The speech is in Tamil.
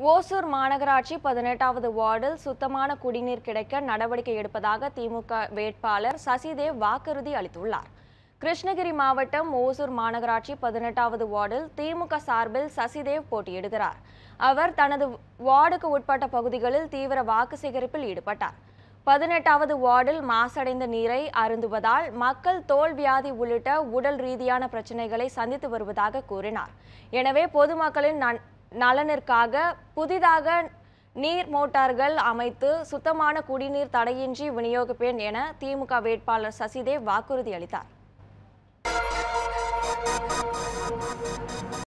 ஓசூர் மாநகராட்சி பதினெட்டாவது வார்டில் சுத்தமான குடிநீர் கிடைக்க நடவடிக்கை எடுப்பதாக திமுக வேட்பாளர் சசிதேவ் வாக்குறுதி அளித்துள்ளார் கிருஷ்ணகிரி மாவட்டம் ஓசூர் மாநகராட்சி பதினெட்டாவது வார்டில் திமுக சார்பில் சசிதேவ் போட்டியிடுகிறார் அவர் தனது வார்டுக்கு உட்பட்ட பகுதிகளில் தீவிர வாக்கு சேகரிப்பில் ஈடுபட்டார் பதினெட்டாவது வார்டில் மாசடைந்த நீரை அருந்துவதால் மக்கள் தோல் வியாதி உள்ளிட்ட உடல் ரீதியான பிரச்சனைகளை சந்தித்து வருவதாக கூறினார் எனவே பொதுமக்களின் நன்- நலனிற்காக புதிதாக நீர் மோட்டார்கள் அமைத்து சுத்தமான குடிநீர் தடையின்றி விநியோகிப்பேன் என திமுக வேட்பாளர் சசிதேவ் வாக்குறுதி அளித்தார்